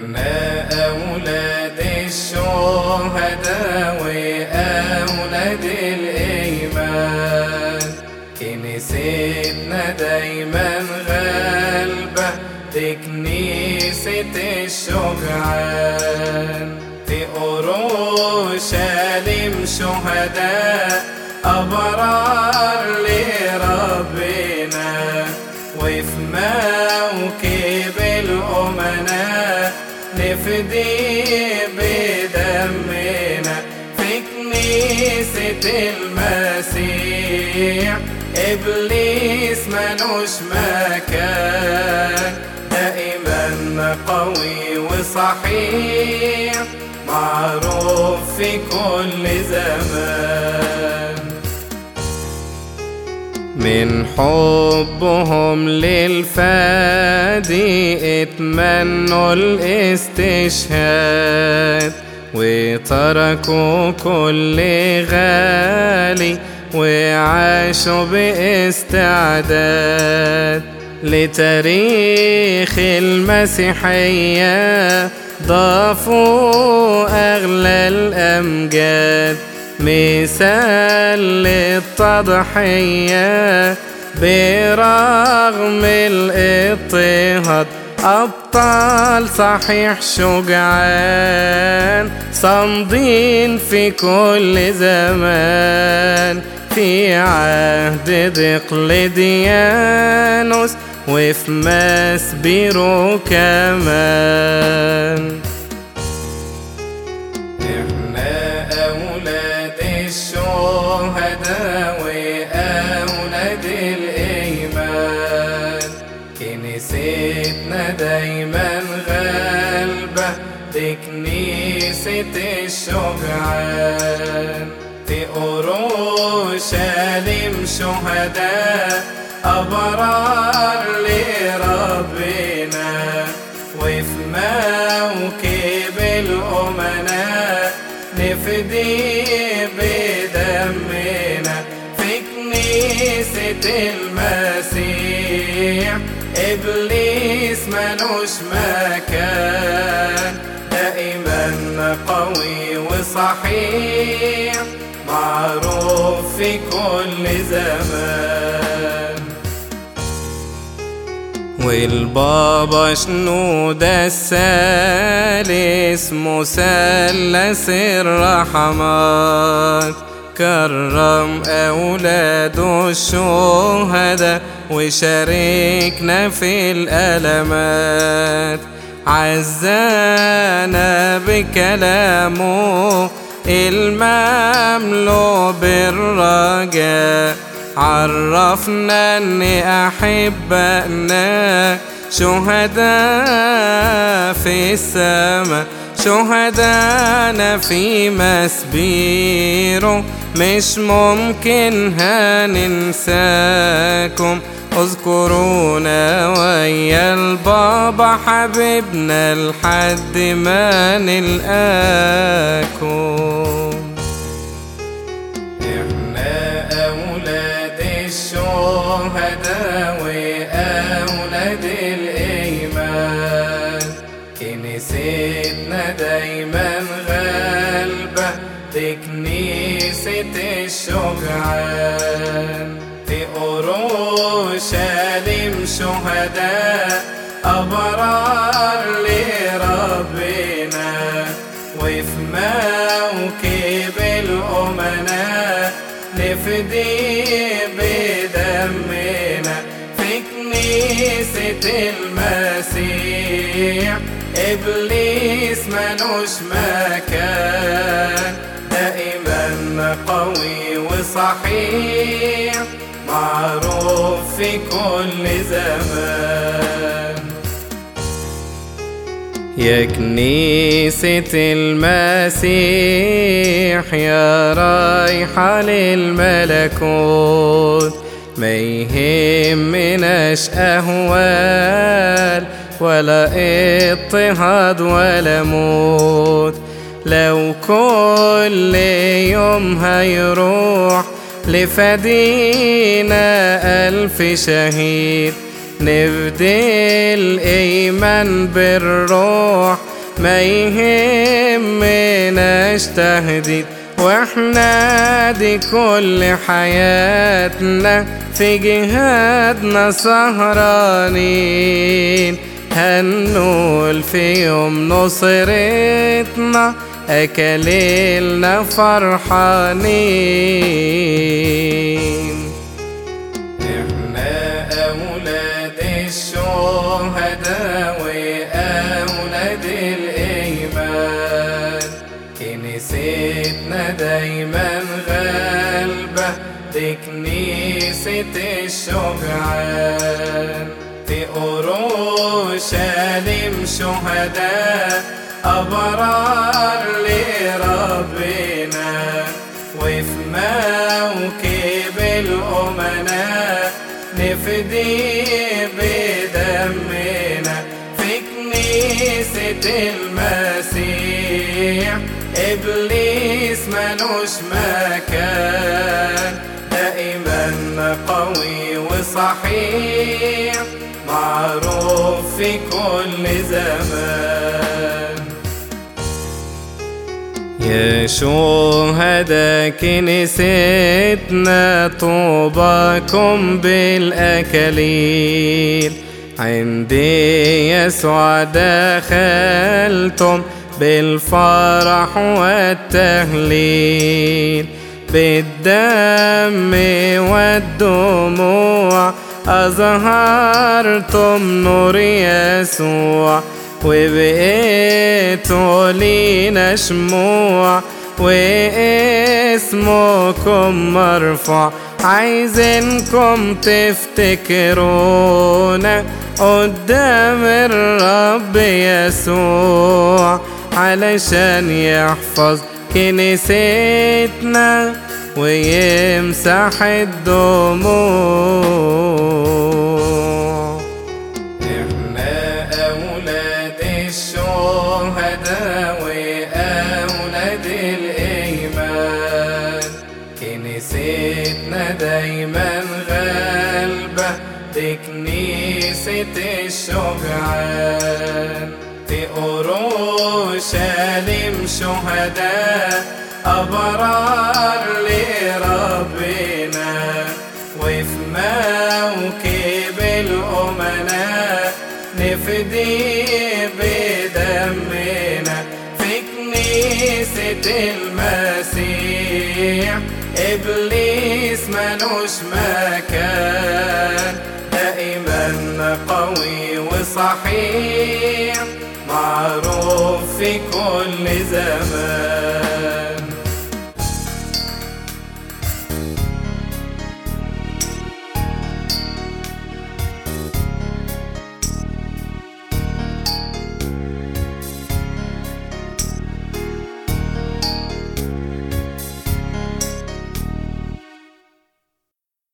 احنا أولاد الشهداء وأولاد الإيمان كنيستنا دايما غالبة دي كنيسة الشجعان في أورشليم شهداء أبرار لربنا وفي موكب الأمناء نفدي بدمنا في كنيسة المسيح إبليس ملوش مكان دائما قوي وصحيح معروف في كل زمان من حبهم للفادي اتمنوا الاستشهاد وتركوا كل غالي وعاشوا باستعداد لتاريخ المسيحية ضافوا أغلى الأمجاد مثال للتضحية برغم الاضطهاد أبطال صحيح شجعان صامدين في كل زمان في عهد دقلديانوس وفي مسبيرو كمان احنا أولاد الشهداء وأولاد الإيمان كنيستنا دايما غالبة دي كنيسة الشجعان في أورشليم شهداء أبرار لربنا وفي موكب الأمناء نفدي بدمنا في كنيسة المسيح إبليس ملوش مكان دائما قوي وصحيح معروف في كل زمان والبابا شنودة الثالث مثلث الرحمات كرم أولاده الشهداء وشاركنا في الألمات عزانا بكلامه المملو بالرجاء عرفنا ان احبائنا شهداء في السماء شهدانا في مسبيرو مش ممكن هننساكم اذكرونا ويا البابا حبيبنا لحد ما نلقاكم احنا أولاد الشهداء وأولاد الإيمان كنيستنا دايما غالبة دي كنيسة الشجعان في أورشليم شهداء أبرار لربنا وفي موكب الأمناء نفدي بدمنا في كنيسة المسيح إبليس ملوش مكان دائما قوي وصحيح معروف في كل زمان يا كنيسة المسيح يا رايحة للملكوت ما يهمناش أهوال ولا اضطهاد ولا موت لو كل يوم هيروح لفدينا ألف شهيد نفدي الإيمان بالروح ما يهمناش تهديد واحنا دي كل حياتنا في جهادنا سهرانين هنقول في يوم نصرتنا أكليلنا فرحانين احنا أولاد الشهداء وأولاد الإيمان كنيستنا دايما غالبة دي كنيسة الشجعان في أورشليم شهداء أبرار لربنا وفي موكب الأمناء نفدي بدمنا في كنيسة المسيح إبليس ملوش مكان دائما قوي وصحيح معروف في كل زمان يا شهداء كنيستنا طوباكم بالأكاليل عندي يسوع دخلتم بالفرح والتهليل بالدم والدموع أظهرتم نور يسوع وبقيتوا لينا شموع واسمكم مرفوع عايزينكم تفتكرونا قدام الرب يسوع علشان يحفظ كنيستنا ويمسح الدموع احنا اولاد الشهداء واولاد الايمان كنيستنا دايما غالبة دي كنيسة الشجعان في أورشليم شهداء أبرار لربنا وفي موكب الأمناء نفدي بدمنا في كنيسة المسيح إبليس ملوش مكان دائما قوي وصحيح معروف في كل زمان